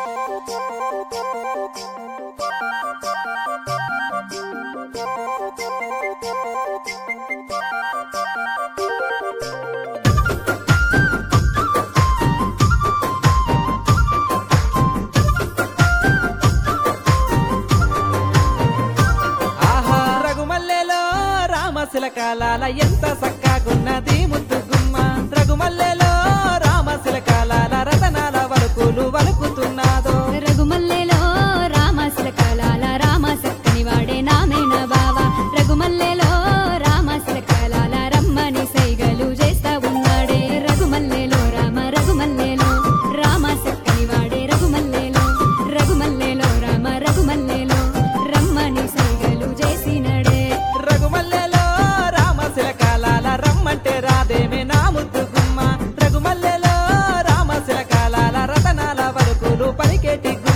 ఆహా రఘుమల్లెలో రామశిలకాలాల ఎంత సక్కాగున్నది ముద్దు గుమ్మ రఘుమల్లెలో రామశిలకాలాల రతనాల వలుకులు వలుకుతున్నాదో రఘుమల్లెలో రామశిలకాలాల రామ సక్కని వాడే నామేన బావా రఘుమల్లెలో రామశిలకాలాల రమ్మని సైగలు చేస్తా ఉన్నాడే రఘుమల్లెలో రామ రఘుమల్లెలో రామ సక్కని వాడే రఘుమల్లెలో రఘుమల్లెలో రామ రఘుమల్లెలో రమ్మని సైగలు చేసినడే రఘుమల్లెలో రామశిలకాలాల రమ్మంటే రాదేమే నా ముద్దు గుమ్మ రఘుమల్లెలో రామశిలకాలాల రతనాల వలుకులు పలికేటి గుమ్మ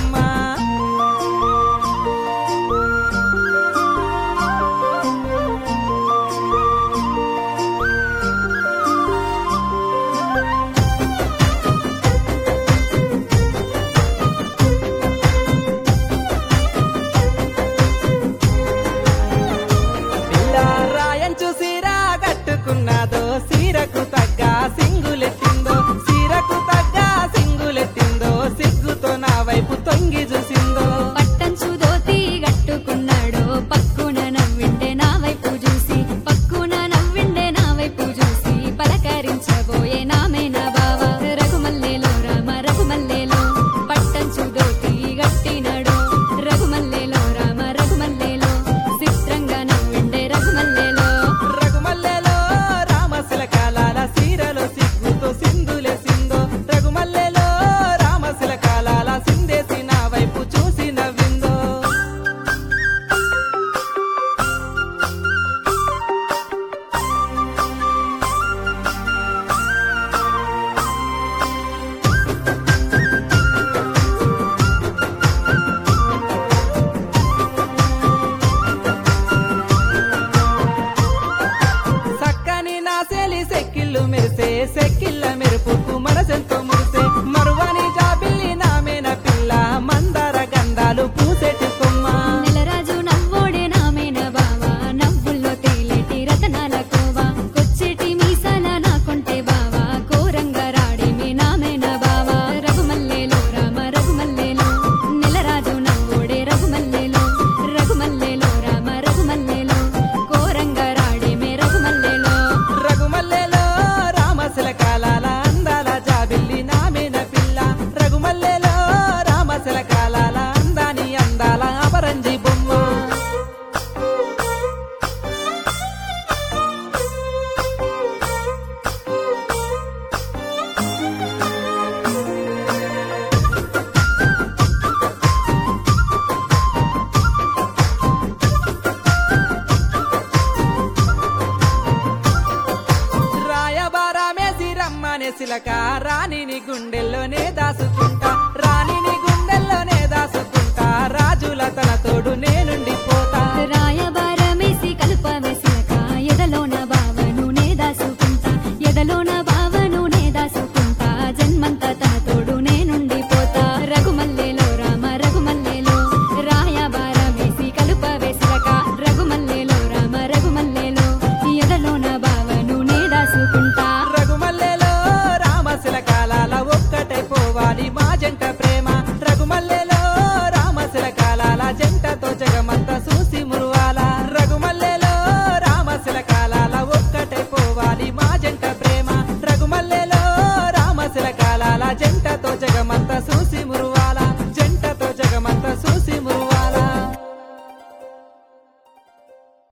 పిల్ల రాయంచు సీర కట్టుకున్నదో సీరకు తగ్గ సింగులెట్టిందో సీరకు తగ్గ సింగులెట్టిందో సిగ్గుతో